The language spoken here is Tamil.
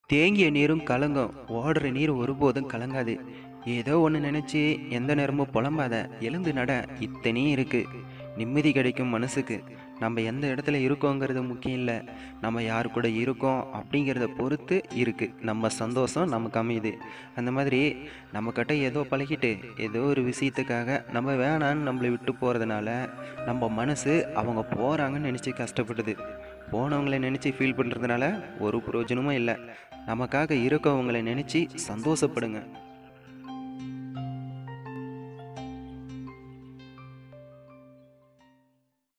தேங்கிய நீரும் கலங்கும் ஓடுற நீர் ஒருபோதும் கலங்காது ஏதோ ஒன்று நினச்சி எந்த நேரமும் புலம்பாத எழுந்து நட இத்தனையும் இருக்கு நிம்மதி கிடைக்கும் மனசுக்கு நம்ம எந்த இடத்துல இருக்கோங்கிறது முக்கியம் இல்லை நம்ம யார் கூட இருக்கோம் அப்படிங்கிறத பொறுத்து இருக்கு நம்ம சந்தோஷம் நமக்கு அமையுது அந்த மாதிரி நம்மக்கிட்ட ஏதோ பழகிட்டு ஏதோ ஒரு விஷயத்துக்காக நம்ம வேணான்னு நம்மளை விட்டு போகிறதுனால நம்ம மனசு அவங்க போகிறாங்கன்னு நினச்சி கஷ்டப்படுது போனவங்களை நினச்சி ஃபீல் பண்ணுறதுனால ஒரு பிரயோஜனமும் இல்லை நமக்காக இருக்கவங்களை நினச்சி சந்தோஷப்படுங்க